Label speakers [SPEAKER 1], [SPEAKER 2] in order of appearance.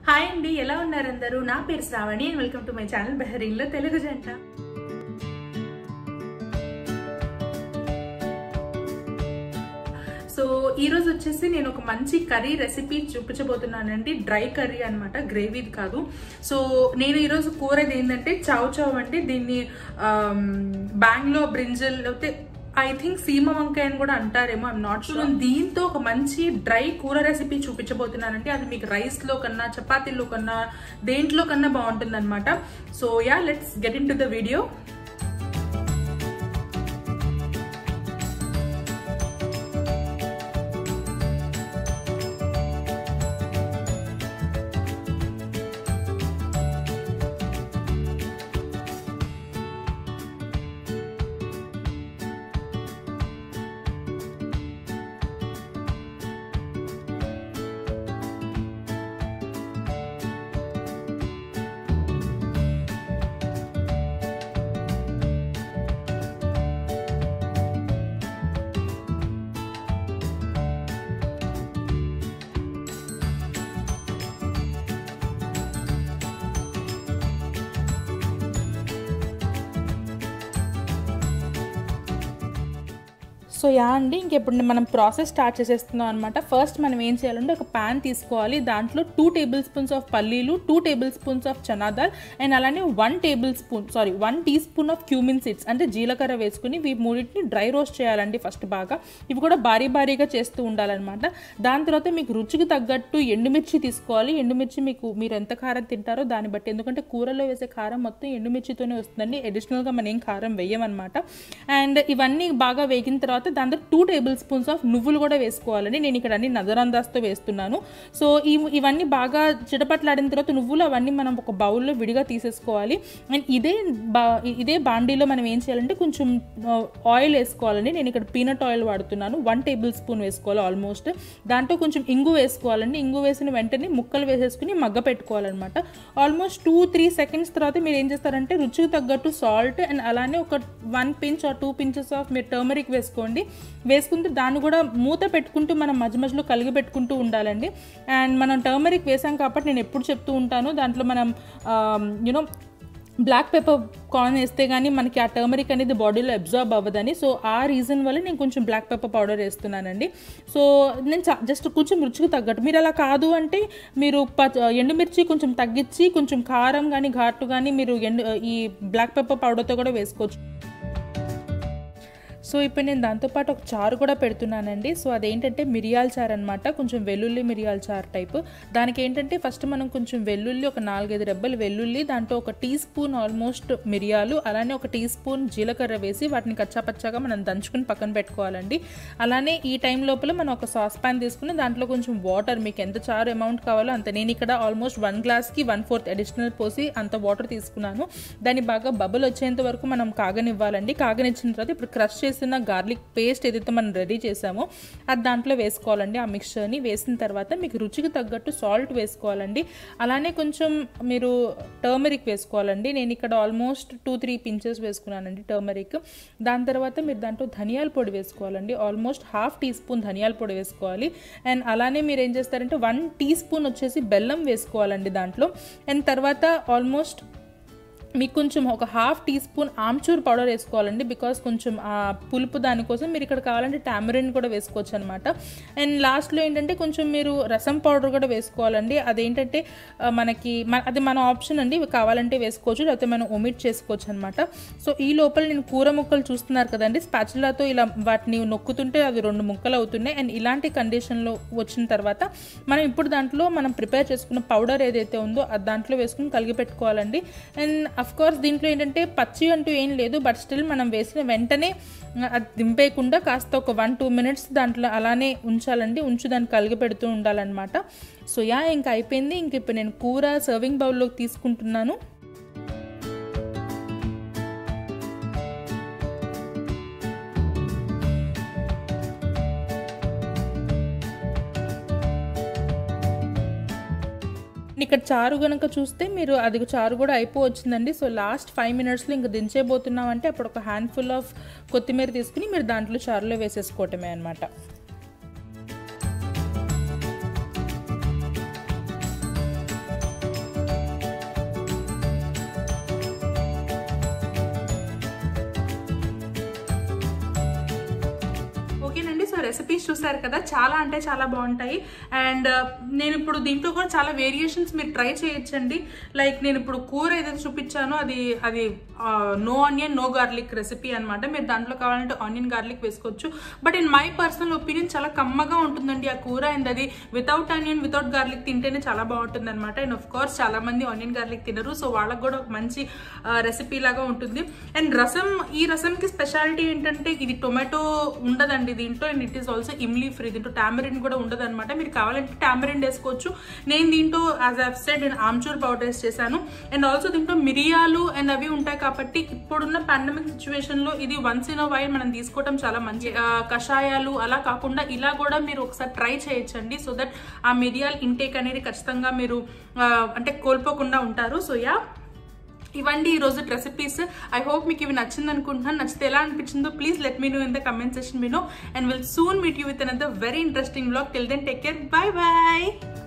[SPEAKER 1] hi అండి ఎలా ఉన్నారు అందరూ నా పేరు Shravani and welcome to my channel బెహరీన్లో తెలుగు జంట సో ఈ రోజు వచ్చేసి నేను ఒక మంచి కర్రీ రెసిపీ చూపించబోతున్నానండి డ్రై కర్రీ అనమాట గ్రేవీది కాదు సో నేను ఈరోజు కూరది ఏంటంటే చావ్ చావ్ అంటే దీన్ని బ్యాంగ్లో బ్రింజల్ లేకపోతే ఐ థింక్ సీమ వంకాయ అని కూడా అంటారేమో ఐమ్ నాట్ షూర్ దీంతో ఒక మంచి డ్రై కూర రెసిపీ చూపించబోతున్నానంటే అది మీకు రైస్ లో కన్నా చపాతీలో కన్నా దేంట్లో కన్నా బాగుంటుంది అనమాట so yeah let's get into the video so yeah అండి ఇంకెప్పుడు మనం ప్రాసెస్ స్టార్ట్ చేసేస్తున్నాం అనమాట ఫస్ట్ మనం ఏం చేయాలంటే ఒక ప్యాన్ తీసుకోవాలి దాంట్లో టూ టేబుల్ స్పూన్స్ ఆఫ్ పల్లీలు two tablespoons of chana dal and అలానే one tablespoon sorry one teaspoon of cumin seeds అంటే జీలకర్ర వేసుకుని ఇవి మూడింటిని డ్రై రోస్ట్ చేయాలండి ఫస్ట్ బాగా ఇవి కూడా భారీ భారీగా చేస్తూ ఉండాలన్నమాట దాని తర్వాత మీకు రుచికి తగ్గట్టు ఎండుమిర్చి తీసుకోవాలి ఎండుమిర్చి మీకు మీరు ఎంత కారం తింటారో దాన్ని బట్టి ఎందుకంటే కూరలో వేసే కారం మొత్తం ఎండుమిర్చితోనే వస్తుందండి అడిషనల్గా మనం ఏం కారం వేయమన్నమాట అండ్ ఇవన్నీ బాగా వేగిన తర్వాత దాంతో టూ టేబుల్ స్పూన్స్ ఆఫ్ నువ్వులు కూడా వేసుకోవాలండి నేను ఇక్కడ అన్ని నజరందాస్తో వేస్తున్నాను సో ఈ ఇవన్నీ బాగా చిటపట్లాడిన తర్వాత నువ్వులు అవన్నీ మనం ఒక బౌల్లో విడిగా తీసేసుకోవాలి అండ్ ఇదే బా ఇదే బాండీలో మనం ఏం చేయాలంటే కొంచెం ఆయిల్ వేసుకోవాలండి నేను ఇక్కడ పీనట్ ఆయిల్ వాడుతున్నాను వన్ టేబుల్ స్పూన్ వేసుకోవాలి ఆల్మోస్ట్ దాంట్లో కొంచెం ఇంగు వేసుకోవాలండి ఇంగు వేసిన వెంటనే ముక్కలు వేసేసుకుని మగ్గ పెట్టుకోవాలన్నమాట ఆల్మోస్ట్ టూ త్రీ సెకండ్స్ తర్వాత మీరు ఏం చేస్తారంటే రుచికి తగ్గట్టు సాల్ట్ అండ్ అలానే ఒక one pinch or two pinches of మీరు టర్మరిక్ వేసుకోండి వేసుకుంటే దాన్ని కూడా మూత పెట్టుకుంటూ మనం మధ్య మధ్యలో కలిగి పెట్టుకుంటూ ఉండాలండి అండ్ మనం టర్మరిక్ వేసాం కాబట్టి నేను ఎప్పుడు చెప్తూ ఉంటాను దాంట్లో మనం యూనో బ్లాక్ పెప్పర్ కార్న్ వేస్తే కానీ మనకి ఆ టర్మరిక్ అనేది బాడీలో అబ్జార్బ్ అవ్వదని సో ఆ రీజన్ వల్ల నేను కొంచెం బ్లాక్ పెప్పర్ పౌడర్ వేస్తున్నానండి సో నేను జస్ట్ కొంచెం రుచికి తగ్గట్టు మీరు అలా కాదు అంటే మీరు ఎండుమిర్చి కొంచెం తగ్గించి కొంచెం కారం కానీ ఘాటు కానీ మీరు ఎండు ఈ బ్లాక్ పెప్పర్ పౌడర్తో కూడా వేసుకోవచ్చు సో ఇప్పుడు నేను దాంతోపాటు ఒక చారు కూడా పెడుతున్నానండి సో అదేంటంటే మిరియాల చారు అనమాట కొంచెం వెల్లుల్లి మిరియాల చారు టైప్ దానికి ఏంటంటే ఫస్ట్ మనం కొంచెం వెల్లుల్లి ఒక నాలుగైదు రెబ్బలు వెల్లుల్లి దాంట్లో ఒక టీ స్పూన్ ఆల్మోస్ట్ మిరియాలు అలానే ఒక టీ స్పూన్ జీలకర్ర వేసి వాటిని కచ్చాపచ్చాగా మనం దంచుకుని పక్కన పెట్టుకోవాలండి అలానే ఈ టైం లోపల మనం ఒక సాస్ పాన్ తీసుకుని దాంట్లో కొంచెం వాటర్ మీకు ఎంత చారు అమౌంట్ కావాలో అంత నేను ఇక్కడ ఆల్మోస్ట్ వన్ గ్లాస్కి వన్ ఫోర్త్ అడిషనల్ పోసి అంత వాటర్ తీసుకున్నాను దాన్ని బాగా బబుల్ వచ్చేంత వరకు మనం కాగనివ్వాలండి కాగనిచ్చిన తర్వాత ఇప్పుడు క్రష్ చేసిన గార్లిక్ పేస్ట్ ఏదైతే మనం రెడీ చేసామో అది దాంట్లో వేసుకోవాలండి ఆ మిక్చర్ని వేసిన తర్వాత మీకు రుచికి తగ్గట్టు సాల్ట్ వేసుకోవాలండి అలానే కొంచెం మీరు టర్మరిక్ వేసుకోవాలండి నేను ఇక్కడ ఆల్మోస్ట్ టూ త్రీ పించెస్ వేసుకున్నానండి టర్మరిక్ దాని తర్వాత మీరు దాంట్లో ధనియాల పొడి వేసుకోవాలండి ఆల్మోస్ట్ హాఫ్ టీ స్పూన్ ధనియాల పొడి వేసుకోవాలి అండ్ అలానే మీరు ఏం చేస్తారంటే వన్ టీ స్పూన్ వచ్చేసి బెల్లం వేసుకోవాలండి దాంట్లో అండ్ తర్వాత ఆల్మోస్ట్ మీకు కొంచెం ఒక half teaspoon amchur powder వేసుకోవాలండి బికాస్ కొంచెం ఆ పులుపు దానికోసం మీరు ఇక్కడ కావాలంటే టామరిన్ కూడా వేసుకోవచ్చు అనమాట అండ్ లాస్ట్లో ఏంటంటే కొంచెం మీరు రసం పౌడర్ కూడా వేసుకోవాలండి అదేంటంటే మనకి అది మన ఆప్షన్ అండి కావాలంటే వేసుకోవచ్చు లేకపోతే మనం ఒమిట్ చేసుకోవచ్చు అనమాట సో ఈ లోపల నేను కూర ముక్కలు చూస్తున్నారు కదండి స్పాచులాతో ఇలా వాటిని నొక్కుతుంటే అవి రెండు ముక్కలు అవుతున్నాయి అండ్ ఇలాంటి కండిషన్లో వచ్చిన తర్వాత మనం ఇప్పుడు దాంట్లో మనం ప్రిపేర్ చేసుకున్న పౌడర్ ఏదైతే ఉందో అది దాంట్లో వేసుకుని కలిగి పెట్టుకోవాలండి అండ్ అఫ్ కోర్స్ దీంట్లో ఏంటంటే పచ్చి అంటూ ఏం లేదు బట్ స్టిల్ మనం వేసిన వెంటనే అది దింపేయకుండా కాస్త ఒక వన్ టూ మినిట్స్ దాంట్లో అలానే ఉంచాలండి ఉంచి దాన్ని కలిగి పెడుతూ ఉండాలన్నమాట సో యా ఇంకా అయిపోయింది ఇంక ఇప్పుడు నేను కూర సర్వింగ్ బౌల్లోకి తీసుకుంటున్నాను ఇక్కడ చారు కనుక చూస్తే మీరు అది చారు కూడా అయిపోవచ్చిందండి సో లాస్ట్ ఫైవ్ మినిట్స్లో ఇంకా దించేయబోతున్నామంటే అప్పుడు ఒక హ్యాండ్ఫుల్ ఆఫ్ కొత్తిమీర తీసుకుని మీరు దాంట్లో చారులో వేసేసుకోవటమే అనమాట
[SPEAKER 2] రెసిపీస్ చూసారు కదా చాలా అంటే చాలా బాగుంటాయి అండ్ నేను ఇప్పుడు దీంట్లో కూడా చాలా వేరియేషన్స్ మీరు ట్రై చేయొచ్చండి లైక్ నేను ఇప్పుడు కూర ఏదైతే చూపించానో అది అది no onion no garlic recipe అనమాట మీరు దాంట్లో కావాలంటే ఆనియన్ గార్లిక్ వేసుకోవచ్చు but in my personal opinion చాలా కమ్మగా ఉంటుందండి ఆ కూర అండ్ అది వితౌట్ ఆనియన్ వితౌట్ గార్లిక్ తింటేనే చాలా బాగుంటుంది అనమాట అండ్ ఆఫ్ కోర్స్ చాలా మంది ఆనియన్ గార్లిక్ తినరు సో వాళ్ళకి కూడా ఒక మంచి రెసిపీ లాగా ఉంటుంది అండ్ రసం ఈ రసంకి స్పెషాలిటీ ఏంటంటే ఇది టొమాటో ఉండదండి దీంట్లో and it is also imli free దీంట్లో టామరిన్ కూడా ఉండదు అనమాట మీరు కావాలంటే టామరిన్ వేసుకోవచ్చు నేను దీంట్లో యాజ్ ఆఫ్ సెడ్ నేను ఆమ్చూర్ పౌడర్ వేసి చేశాను అండ్ ఆల్సో దీంట్లో మిరియాలు అండ్ అవి ఉంటాయి కాబట్టి ఇప్పుడున్న పాండమిక్ సిచ్యువేషన్ లో ఇది వన్స్ ఇన్ వైల్ మనం తీసుకోవడం చాలా మంచి ఆ, కషాయాలు అలా కాకుండా ఇలా కూడా మీరు ఒకసారి ట్రై చేయొచ్చండి సో దట్ ఆ మిరియాల్ ఇంటేక్ అనేది ఖచ్చితంగా మీరు ఆ, అంటే కోల్పోకుండా ఉంటారు సో యా ఇవండి ఈ రోజు రెసిపీస్ ఐ హోప్ మీకు ఇవి నచ్చింది అనుకుంటున్నాను నచ్చితే ఎలా అనిపించిందో please let me know in the comment session me know and will soon meet you with another very interesting blog till then take care bye bye